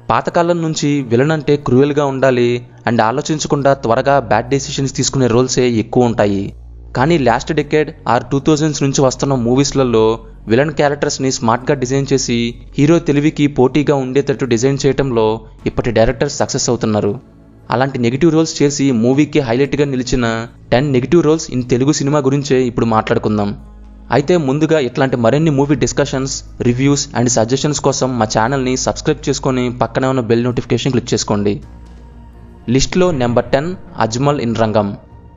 పాతకాలం నుంచి విలన్ అంటే క్రూయల్గా ఉండాలి అండ్ ఆలోచించకుండా త్వరగా బ్యాడ్ డెసిషన్స్ తీసుకునే రోల్సే ఎక్కువ ఉంటాయి కానీ last decade or two thousands నుంచి వస్తున్న మూవీస్లలో విలన్ క్యారెక్టర్స్ని స్మార్ట్గా డిజైన్ చేసి హీరో తెలివికి పోటీగా ఉండేటట్టు డిజైన్ చేయడంలో ఇప్పటి డైరెక్టర్స్ సక్సెస్ అవుతున్నారు అలాంటి నెగిటివ్ రోల్స్ చేసి మూవీకి హైలైట్గా నిలిచిన ten negative roles in Telugu cinema గురించే ఇప్పుడు మాట్లాడుకుందాం అయితే ముందుగా ఇట్లాంటి మరిన్ని movie discussions reviews and suggestions కోసం మా ఛానల్ని సబ్స్క్రైబ్ చేసుకొని పక్కనే ఉన్న బెల్ నోటిఫికేషన్ క్లిక్ చేసుకోండి లిస్ట్లో నెంబర్ టెన్ అజ్మల్ ఇన్ రంగం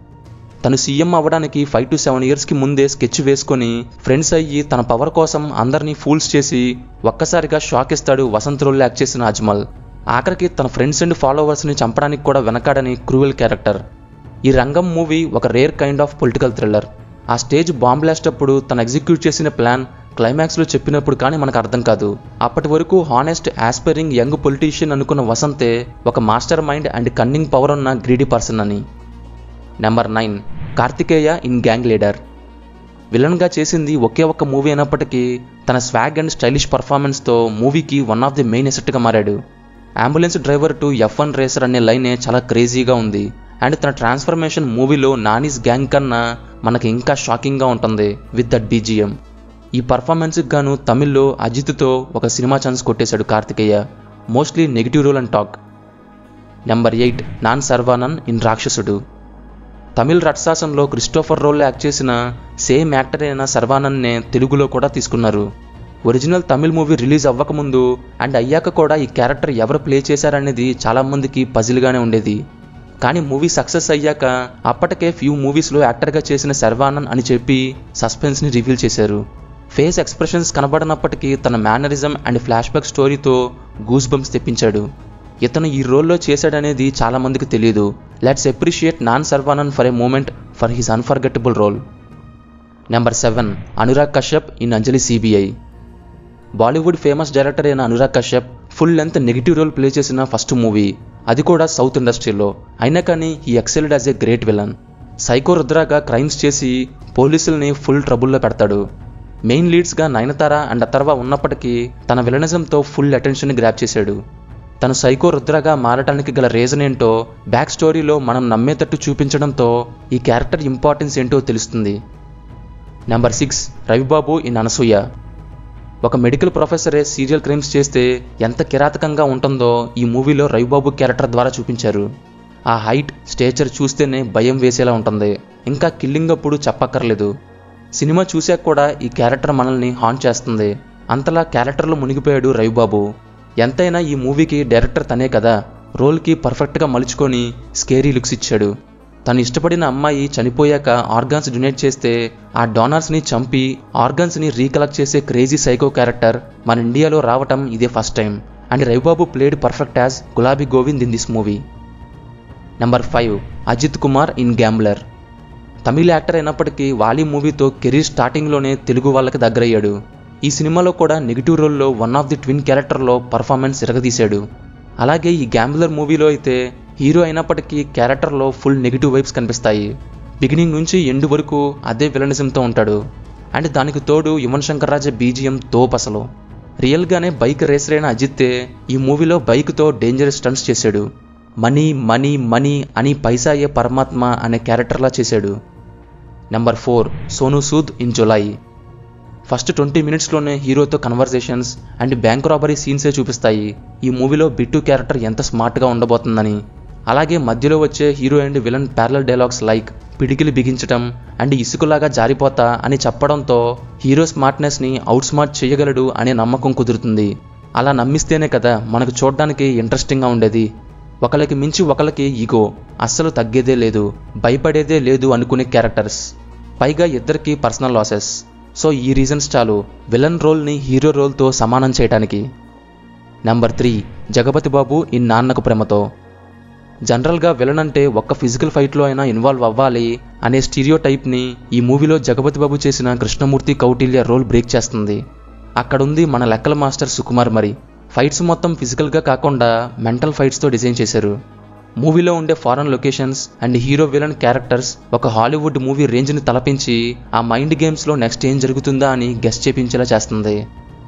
తను సీఎం అవ్వడానికి ఫైవ్ టు సెవెన్ ఇయర్స్కి ముందే స్కెచ్ వేసుకొని ఫ్రెండ్స్ అయ్యి తన పవర్ కోసం అందరినీ ఫూల్స్ చేసి ఒక్కసారిగా షాక్ ఇస్తాడు వసంత్ రోల్ యాక్ట్ చేసిన అజ్మల్ ఆఖరికి తన ఫ్రెండ్స్ అండ్ ఫాలోవర్స్ని చంపడానికి కూడా వెనకాడని క్రూవల్ క్యారెక్టర్ ఈ రంగం మూవీ ఒక rare kind of political thriller ఆ స్టేజ్ బాంబ్ బ్లాస్ట్ అప్పుడు తను ఎగ్జిక్యూట్ చేసిన ప్లాన్ క్లైమాక్స్లో చెప్పినప్పుడు కానీ మనకు అర్థం కాదు అప్పటి వరకు హానెస్ట్ ఆస్పైరింగ్ యంగ్ పొలిటీషియన్ అనుకున్న వసంతే ఒక master mind and cunning power ఉన్న గ్రీడీ పర్సన్ అని number nine Karthikeya in Gang Leader విలన్గా చేసింది ఒకే ఒక్క మూవీ అయినప్పటికీ తన స్వాగ్ అండ్ స్టైలిష్ పర్ఫార్మెన్స్తో మూవీకి వన్ ఆఫ్ ది మెయిన్ ఎసెట్గా మారాడు ambulance driver to F one racer అనే లైనే చాలా క్రేజీగా ఉంది అండ్ తన ట్రాన్స్ఫర్మేషన్ మూవీలో నానీస్ గ్యాంగ్ కన్నా మనకి ఇంకా షాకింగ్గా ఉంటుంది విత్ దట్ బీజిఎం ఈ పర్ఫార్మెన్స్కి గాను తమిళ్లో అజిత్తో ఒక సినిమా ఛాన్స్ కొట్టేశాడు Karthikeya mostly negative role and talk number eight Nan Saravanan in Rakshasudu Tamil రట్సాసంలో క్రిస్టోఫర్ రోల్ యాక్ట్ చేసిన సేమ్ యాక్టర్ అయిన సర్వానంద్నే తెలుగులో కూడా తీసుకున్నారు ఒరిజినల్ తమిళ్ మూవీ రిలీజ్ అవ్వకముందు అండ్ అయ్యాక కూడా ఈ క్యారెక్టర్ ఎవరు ప్లే చేశారనేది చాలామందికి పజిల్గానే ఉండేది కానీ మూవీ సక్సెస్ అయ్యాక అప్పటికే ఫ్యూ మూవీస్లో యాక్టర్గా చేసిన శర్వానంద్ అని చెప్పి సస్పెన్స్ని రివీల్ చేశారు ఫేస్ ఎక్స్ప్రెషన్స్ కనబడనప్పటికీ తన మేనరిజం అండ్ ఫ్లాష్ బ్యాక్ స్టోరీతో గూస్ బంప్స్ తెప్పించాడు ఇతను ఈ రోల్లో చేశాడనేది చాలామందికి తెలియదు let's appreciate Nan Sarvanand for a moment for his unforgettable role number seven Anurag Kashyap in Anjali CBI Bollywood famous director అయిన Anurag Kashyap full length negative role play చేసిన ఫస్ట్ మూవీ అది కూడా సౌత్ ఇండస్ట్రీలో అయినా కానీ ఈ excelled as a great villain psycho రుద్రాగా crimes చేసి పోలీసుల్ని ఫుల్ ట్రబుల్లో పెడతాడు మెయిన్ లీడ్స్గా నయనతార అండ్ అథర్వ ఉన్నప్పటికీ తన విలనిజంతో ఫుల్ అటెన్షన్ గ్రాప్ చేశాడు తను సైకో రుద్రగా మారటానికి గల రీజన్ ఏంటో బ్యాక్ స్టోరీలో మనం నమ్మేటట్టు చూపించడంతో ఈ క్యారెక్టర్ ఇంపార్టెన్స్ ఏంటో తెలుస్తుంది number six Ravibabu in Anasuya ఒక మెడికల్ ప్రొఫెసరే సీరియల్ క్రైమ్స్ చేస్తే ఎంత కిరాతకంగా ఉంటుందో ఈ మూవీలో రవిబాబు క్యారెక్టర్ ద్వారా చూపించారు ఆ హైట్ స్టేచర్ చూస్తేనే భయం వేసేలా ఉంటుంది ఇంకా కిల్లింగ్ అప్పుడు చెప్పక్కర్లేదు సినిమా చూశాక కూడా ఈ క్యారెక్టర్ మనల్ని హాంట్ చేస్తుంది అంతలా క్యారెక్టర్లో మునిగిపోయాడు రవిబాబు ఎంతైనా ఈ మూవీకి డైరెక్టర్ తనే కదా రోల్కి పర్ఫెక్ట్గా మలుచుకొని స్కేరీ లుక్స్ ఇచ్చాడు తను ఇష్టపడిన అమ్మాయి చనిపోయాక ఆర్గాన్స్ డొనేట్ చేస్తే ఆ డోనర్స్ని చంపి ఆర్గాన్స్ని రీకలెక్ట్ చేసే క్రేజీ సైకో క్యారెక్టర్ మన ఇండియాలో రావటం ఇదే first time and Ravibabu played perfect as గులాబీ Govind in this movie number five Ajit Kumar in gambler Tamil actor అయినప్పటికీ వాలి మూవీతో కెరీర్ స్టార్టింగ్లోనే తెలుగు వాళ్ళకి దగ్గరయ్యాడు ఈ సినిమాలో కూడా నెగిటివ్ రోల్లో వన్ ఆఫ్ ది ట్విన్ క్యారెక్టర్లో పర్ఫార్మెన్స్ ఇరగదీశాడు అలాగే ఈ గ్యాంబ్లర్ మూవీలో అయితే హీరో అయినప్పటికీ క్యారెక్టర్లో ఫుల్ నెగిటివ్ వైబ్స్ కనిపిస్తాయి బిగినింగ్ నుంచి ఎండ్ వరకు అదే విలనిజంతో ఉంటాడు అండ్ దానికి తోడు యువన్ శంకర్ రాజా బీజిఎం తోప్ అసలు రియల్గానే బైక్ రేసర్ అయిన అజిత్తే ఈ మూవీలో బైక్తో డేంజరస్ స్టంట్స్ చేశాడు మనీ మనీ మనీ అని పైసా అయ్యే పరమాత్మ అనే క్యారెక్టర్లా చేశాడు number four Sonu Sood in Julayi first twenty మినిట్స్లోనే హీరోతో కన్వర్జేషన్స్ అండ్ బ్యాంక్ రాబరీ సీన్సే చూపిస్తాయి ఈ మూవీలో బిట్టు క్యారెక్టర్ ఎంత స్మార్ట్గా ఉండబోతుందని అలాగే మధ్యలో వచ్చే hero and villain parallel dialogues like పిడికిలు బిగించటం అండ్ ఇసుకలాగా జారిపోతా అని చెప్పడంతో హీరో స్మార్ట్నెస్ని అవుట్ స్మార్ట్ చేయగలడు అనే నమ్మకం కుదురుతుంది అలా నమ్మిస్తేనే కదా మనకు చూడడానికి ఇంట్రెస్టింగ్గా ఉండేది ఒకరికి మించి ఒకరికి ఈగో అస్సలు తగ్గేదే లేదు భయపడేదే లేదు అనుకునే క్యారెక్టర్స్ పైగా ఇద్దరికి పర్సనల్ లాసెస్ సో ఈ రీజన్స్ చాలు విలన్ రోల్ని హీరో రోల్తో సమానం చేయడానికి నెంబర్ త్రీ జగపతి బాబు ఈ నాన్నకు ప్రేమతో జనరల్గా విలన్ అంటే ఒక్క ఫిజికల్ ఫైట్లో అయినా ఇన్వాల్వ్ అవ్వాలి అనే స్టీరియో టైప్ని ఈ మూవీలో జగపతి బాబు చేసిన కృష్ణమూర్తి కౌటిల్య రోల్ బ్రేక్ చేస్తుంది అక్కడుంది మన లెక్కల మాస్టర్ సుకుమార్ మరి ఫైట్స్ మొత్తం ఫిజికల్గా కాకుండా మెంటల్ ఫైట్స్తో డిజైన్ చేశారు మూవీలో ఉండే foreign locations and hero villain characters ఒక హాలీవుడ్ మూవీ రేంజ్ని తలపించి ఆ మైండ్ గేమ్స్లో నెక్స్ట్ ఏం జరుగుతుందా అని గెస్ట్ చేపించేలా చేస్తుంది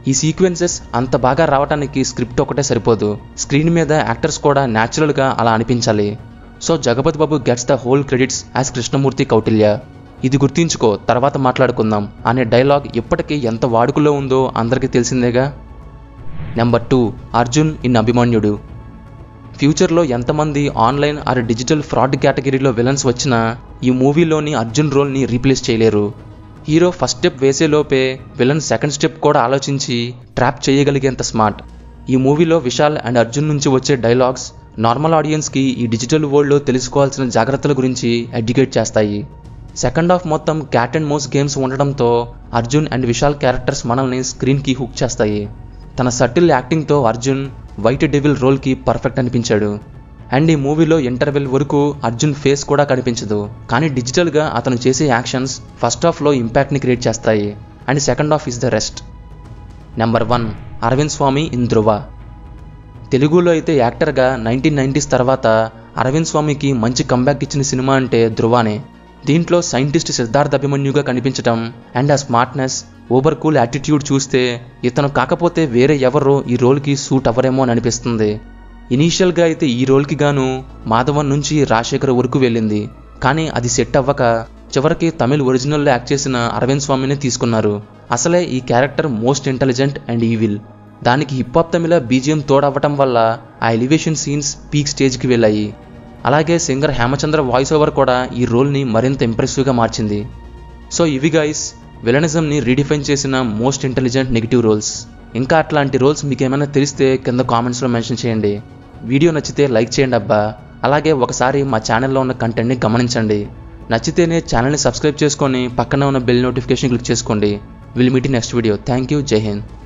ఈ సీక్వెన్సెస్ అంత బాగా రావడానికి స్క్రిప్ట్ ఒకటే సరిపోదు స్క్రీన్ మీద యాక్టర్స్ కూడా న్యాచురల్గా అలా అనిపించాలి so Jagapathi Babu gets the whole credits as Krishnamurthy Kautilya ఇది గుర్తించుకో తర్వాత మాట్లాడుకుందాం అనే డైలాగ్ ఇప్పటికీ ఎంత వాడుకలో ఉందో అందరికీ తెలిసిందేగా number two Arjun in Abhimanyudu ఫ్యూచర్లో ఎంతమంది ఆన్లైన్ ఆర్ డిజిటల్ ఫ్రాడ్ కేటగిరీలో విలన్స్ వచ్చినా ఈ మూవీలోని అర్జున్ రోల్ని రీప్లేస్ చేయలేరు హీరో ఫస్ట్ స్టెప్ వేసేలోపే విలన్ సెకండ్ స్టెప్ కూడా ఆలోచించి ట్రాప్ చేయగలిగేంత స్మార్ట్ ఈ మూవీలో విశాల్ అండ్ అర్జున్ నుంచి వచ్చే డైలాగ్స్ నార్మల్ ఆడియన్స్కి ఈ డిజిటల్ వరల్డ్లో తెలుసుకోవాల్సిన జాగ్రత్తల గురించి ఎడ్యుకేట్ చేస్తాయి సెకండ్ హాఫ్ మొత్తం క్యాట్ అండ్ మౌస్ గేమ్స్ ఉండడంతో అర్జున్ అండ్ విశాల్ క్యారెక్టర్స్ మనల్ని స్క్రీన్కి హుక్ చేస్తాయి తన సటిల్ యాక్టింగ్తో అర్జున్ వైట్ డెవిల్ రోల్కి పర్ఫెక్ట్ అనిపించాడు అండ్ ఈ మూవీలో ఇంటర్వెల్ వరకు అర్జున్ ఫేస్ కూడా కనిపించదు కానీ డిజిటల్గా అతను చేసే యాక్షన్స్ ఫస్ట్ హాఫ్లో ఇంపాక్ట్ని క్రియేట్ చేస్తాయి and second half is the rest number one Arvind Swami in Dhruva తెలుగులో అయితే యాక్టర్గా నైన్టీన్ నైంటీస్ తర్వాత అరవింద్ స్వామికి మంచి కంబ్యాక్ ఇచ్చిన సినిమా అంటే ధ్రువానే దీంట్లో సైంటిస్ట్ సిద్ధార్థ అభిమన్యుగా కనిపించటం అండ్ ఆ స్మార్ట్నెస్ ఓవర్ కూల్ యాటిట్యూడ్ చూస్తే ఇతను కాకపోతే వేరే ఎవరో ఈ రోల్కి సూట్ అవ్వరేమో అని అనిపిస్తుంది ఇనీషియల్గా అయితే ఈ రోల్కి గాను మాధవన్ నుంచి రాజశేఖర్ వరకు వెళ్ళింది కానీ అది సెట్ అవ్వక చివరికి తమిళ్ ఒరిజినల్లో యాక్ట్ చేసిన అరవింద్ స్వామిని తీసుకున్నారు అసలే ఈ character most intelligent and evil దానికి హిప్ హాప్ తమిళ బీజిఎం తోడవ్వటం వల్ల ఆ ఎలివేషన్ సీన్స్ పీక్ స్టేజ్కి వెళ్ళాయి అలాగే సింగర్ హేమచంద్ర వాయిస్ ఓవర్ కూడా ఈ రోల్ని మరింత ఇంప్రెసివ్గా మార్చింది సో ఇవి గైస్ విలనిజంని రీడిఫైన్ చేసిన మోస్ట్ ఇంటెలిజెంట్ నెగిటివ్ రోల్స్ ఇంకా అట్లాంటి రోల్స్ మీకు ఏమైనా తెలిస్తే కింద కామెంట్స్లో మెన్షన్ చేయండి వీడియో నచ్చితే లైక్ చేయండి అబ్బా అలాగే ఒకసారి మా ఛానల్లో ఉన్న కంటెంట్ని గమనించండి నచ్చితేనే ఛానల్ని సబ్స్క్రైబ్ చేసుకొని పక్కన ఉన్న బెల్ నోటిఫికేషన్ క్లిక్ చేసుకోండి will meet next video thank you Jai Hind